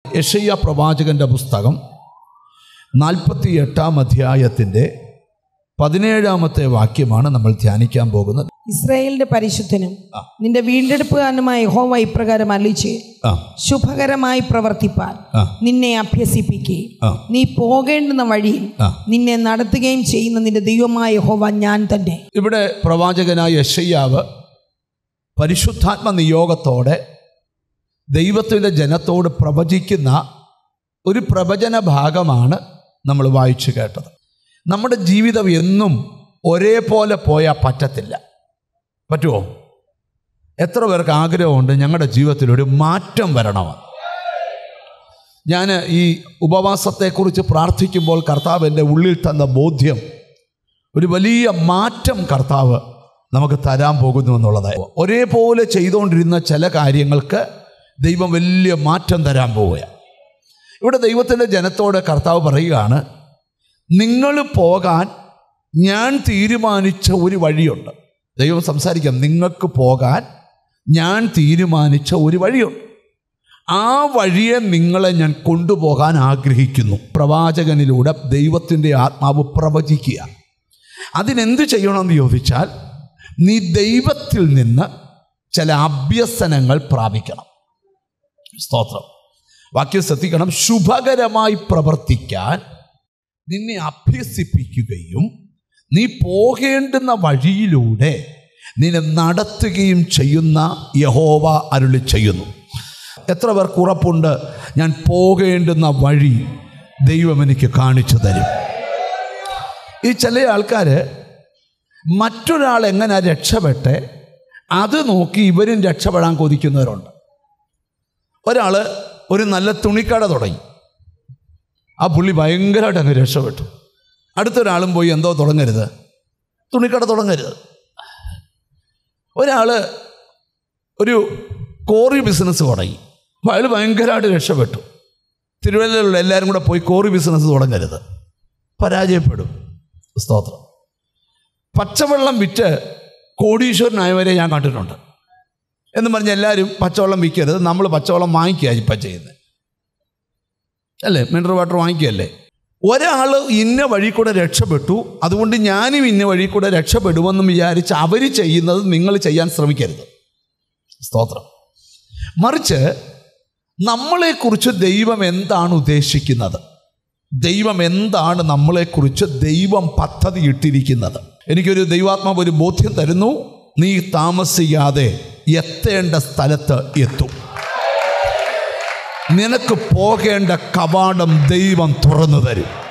യഷയ്യ പ്രവാചകന്റെ പുസ്തകം നാൽപ്പത്തി എട്ടാം അധ്യായത്തിൻ്റെ പതിനേഴാമത്തെ വാക്യമാണ് നമ്മൾ ധ്യാനിക്കാൻ പോകുന്നത് ഇസ്രായേലിന്റെ പരിശുദ്ധനും നിന്റെ വീണ്ടെടുപ്പുകാരനുമായ യഹോവ ഇപ്രകാരം അലിച്ച് ആ ശുഭകരമായി പ്രവർത്തിപ്പാൻ ആ. നിന്നെ അഭ്യസിപ്പിക്കുകയും ആ. നീ പോകേണ്ടുന്ന വഴിയിൽ ആ. നിന്നെ നടത്തുകയും ചെയ്യുന്ന നിന്റെ ദൈവമായ യഹോവ ഞാൻ തന്നെ ഇവിടെ പ്രവാചകനായ യശയ്യാവ് പരിശുദ്ധാത്മ നിയോഗത്തോടെ ദൈവത്തിൻ്റെ ജനത്തോട് പ്രവചിക്കുന്ന ഒരു പ്രവചന ഭാഗമാണ് നമ്മൾ വായിച്ചു കേട്ടത് നമ്മുടെ ജീവിതം എന്നും ഒരേപോലെ പോയാൽ പറ്റത്തില്ല പറ്റുമോ എത്ര പേർക്ക് ആഗ്രഹമുണ്ട് ഞങ്ങളുടെ ജീവിതത്തിൽ ഒരു മാറ്റം വരണമെന്ന് ഞാൻ ഈ ഉപവാസത്തെക്കുറിച്ച് പ്രാർത്ഥിക്കുമ്പോൾ കർത്താവ് എൻ്റെ ഉള്ളിൽ തന്ന ബോധ്യം ഒരു വലിയ മാറ്റം കർത്താവ് നമുക്ക് തരാൻ പോകുന്നു എന്നുള്ളത് ഒരേപോലെ ചെയ്തുകൊണ്ടിരുന്ന ചില കാര്യങ്ങൾക്ക് ദൈവം വലിയ മാറ്റം തരാൻ പോവുകയാണ് ഇവിടെ ദൈവത്തിൻ്റെ ജനത്തോട് കർത്താവ് പറയുകയാണ് നിങ്ങൾ പോകാൻ ഞാൻ തീരുമാനിച്ച ഒരു വഴിയുണ്ട് ദൈവം സംസാരിക്കാം നിങ്ങൾക്ക് പോകാൻ ഞാൻ തീരുമാനിച്ച ഒരു വഴിയുണ്ട് ആ വഴിയെ നിങ്ങളെ ഞാൻ കൊണ്ടുപോകാൻ ആഗ്രഹിക്കുന്നു പ്രവാചകനിലൂടെ ദൈവത്തിൻ്റെ ആത്മാവ് പ്രവചിക്കുക അതിനെന്ത് ചെയ്യണമെന്ന് ചോദിച്ചാൽ നീ ദൈവത്തിൽ നിന്ന് ചില അഭ്യസനങ്ങൾ പ്രാപിക്കണം സ്തോത്രം വാക്യം ശ്രദ്ധിക്കണം ശുഭകരമായി പ്രവർത്തിക്കാൻ നിന്നെ അഭ്യസിപ്പിക്കുകയും നീ പോകേണ്ടുന്ന വഴിയിലൂടെ നിന്നെ നടത്തുകയും ചെയ്യുന്ന യഹോവ അരുളി ചെയ്യുന്നു എത്ര പേർക്ക് ഉറപ്പുണ്ട് ഞാൻ പോകേണ്ടുന്ന വഴി ദൈവം എനിക്ക് കാണിച്ചു തരും ഈ ചില ആൾക്കാർ മറ്റൊരാൾ എങ്ങനെ രക്ഷപ്പെട്ട് അത് നോക്കി ഇവരും രക്ഷപ്പെടാൻ കൊതിക്കുന്നവരുണ്ട് ഒരാൾ ഒരു നല്ല തുണിക്കട തുടങ്ങി ആ പുള്ളി ഭയങ്കരമായിട്ട് അങ്ങ് രക്ഷപ്പെട്ടു അടുത്തൊരാളും പോയി എന്തോ തുടങ്ങരുത് തുണിക്കട തുടങ്ങരുത് ഒരാൾ ഒരു കോറി ബിസിനസ് തുടങ്ങി അപ്പോൾ അയാൾ ഭയങ്കരമായിട്ട് രക്ഷപ്പെട്ടു തിരുവല്ലയിലുള്ള എല്ലാവരും കൂടെ പോയി കോറി ബിസിനസ് തുടങ്ങരുത് പരാജയപ്പെടും സ്തോത്രം പച്ചവെള്ളം വിറ്റ് കോടീശ്വരനായവരെ ഞാൻ കണ്ടിട്ടുണ്ട് എന്ന് പറഞ്ഞ് എല്ലാവരും പച്ചവെള്ളം വിൽക്കരുത് നമ്മൾ പച്ചവെള്ളം വാങ്ങിക്കുക ഇപ്പം ചെയ്യുന്നത് അല്ലേ മിനറൽ വാട്ടർ വാങ്ങിക്കുകയല്ലേ ഒരാൾ ഇന്ന വഴി കൂടെ രക്ഷപ്പെട്ടു അതുകൊണ്ട് ഞാനും ഇന്ന വഴി കൂടെ രക്ഷപ്പെടുമെന്നും വിചാരിച്ച് അവർ ചെയ്യുന്നത് നിങ്ങൾ ചെയ്യാൻ ശ്രമിക്കരുത് സ്തോത്രം മറിച്ച് നമ്മളെക്കുറിച്ച് ദൈവം എന്താണ് ഉദ്ദേശിക്കുന്നത് ദൈവം എന്താണ് നമ്മളെക്കുറിച്ച് ദൈവം പദ്ധതി ഇട്ടിരിക്കുന്നത് എനിക്കൊരു ദൈവാത്മാവ് ഒരു ബോധ്യം തരുന്നു നീ താമസിയാതെ എത്തേണ്ട സ്ഥലത്ത് എത്തും നിനക്ക് പോകേണ്ട കവാടം ദൈവം തുറന്നു തരും